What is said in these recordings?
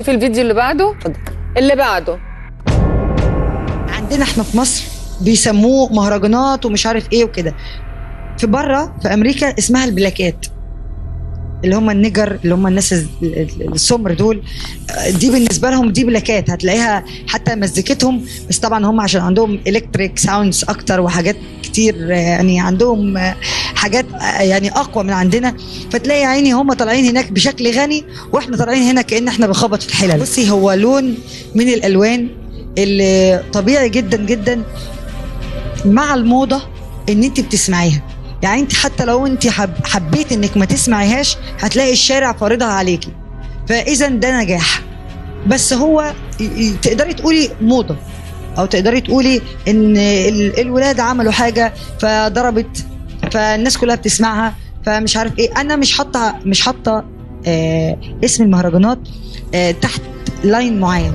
نشوف الفيديو اللي بعده اتفضل. اللي بعده عندنا احنا في مصر بيسموه مهرجانات ومش عارف ايه وكده في بره في امريكا اسمها البلاكات اللي هم النجر اللي هم الناس ال- ال- السمر دول آه، دي بالنسبه لهم دي بلاكات هتلاقيها حتى مزيكتهم بس طبعا هم عشان عندهم الكتريك ساوندز اكتر وحاجات كتير آه، يعني عندهم آه، حاجات آه، يعني اقوى من عندنا فتلاقي يا عيني هم طالعين هناك بشكل غني واحنا طالعين هنا كان احنا بنخبط في الحلل بصي هو لون من الالوان اللي طبيعي جدا جدا مع الموضه ان انت بتسمعيها يعني انت حتى لو انت حب حبيت انك ما تسمعيهاش هتلاقي الشارع فارضها عليكي فاذا ده نجاح بس هو ي- ي- تقدري تقولي موضه او تقدري تقولي ان ال- الولاد عملوا حاجه فضربت فالناس كلها بتسمعها فمش عارف ايه انا مش حاطه مش حاطه آه اسم المهرجانات آه تحت لاين معين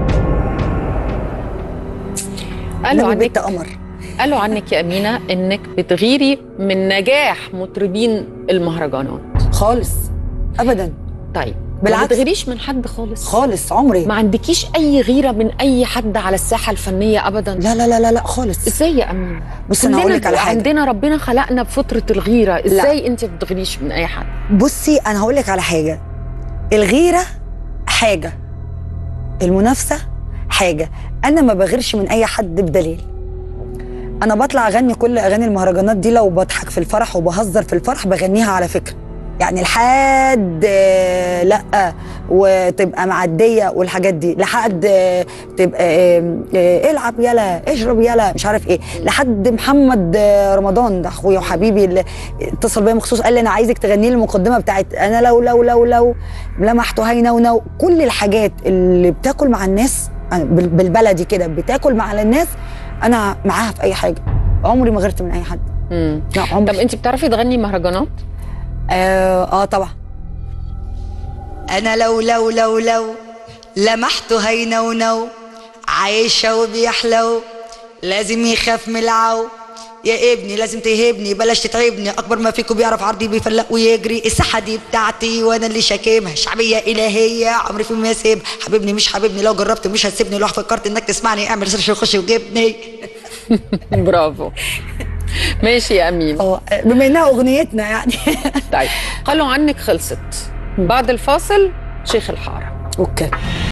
قالوا نبي عنك بنت قمر قالوا عنك يا امينه انك بتغيري من نجاح مطربين المهرجانات خالص ابدا طيب ما بالعكس. بتغيريش من حد خالص خالص عمري ما عندكيش اي غيره من اي حد على الساحه الفنيه ابدا لا لا لا لا, لا خالص ازاي يا امينه بص انا هقول لك على حاجه عندنا ربنا خلقنا بفتره الغيره ازاي انت ما بتغيريش من اي حد بصي انا هقول لك على حاجه الغيره حاجه المنافسه حاجه انا ما بغيرش من اي حد بدليل انا بطلع اغني كل اغاني المهرجانات دي لو بضحك في الفرح وبهزر في الفرح بغنيها على فكره يعني لحد آه، لا وتبقى معديه والحاجات دي لحد آه، تبقى آه، آه، العب يلا اشرب يلا مش عارف ايه لحد محمد آه، رمضان ده اخويا وحبيبي اللي اتصل بيا مخصوص قال لي انا عايزك تغني لي المقدمه بتاعت انا لو لو لو لو لمحته هينا ونو كل الحاجات اللي بتاكل مع الناس أنا بال- بالبلدي كده بتاكل مع الناس انا معاها في اي حاجه عمري ما غيرت من اي حد مم. لا طب عمري انت بتعرفي تغني مهرجانات اه, آه طبعا انا لو لو لو لو لمحته هينونو عايشة وبيحلو لازم يخاف من العو يا ابني لازم تهبني بلاش تتعبني اكبر ما فيكم بيعرف عرضي بيفلق ويجري الساحه دي بتاعتي وانا اللي شاكمها شعبيه الهيه عمري في ما اسيب حبيبني مش حبيبني لو جربت مش هتسيبني لو فكرت انك تسمعني اعمل سيرش وخش وجبني برافو ماشي يا امين اه بما انها اغنيتنا يعني طيب قالوا عنك خلصت بعد الفاصل شيخ الحاره اوكي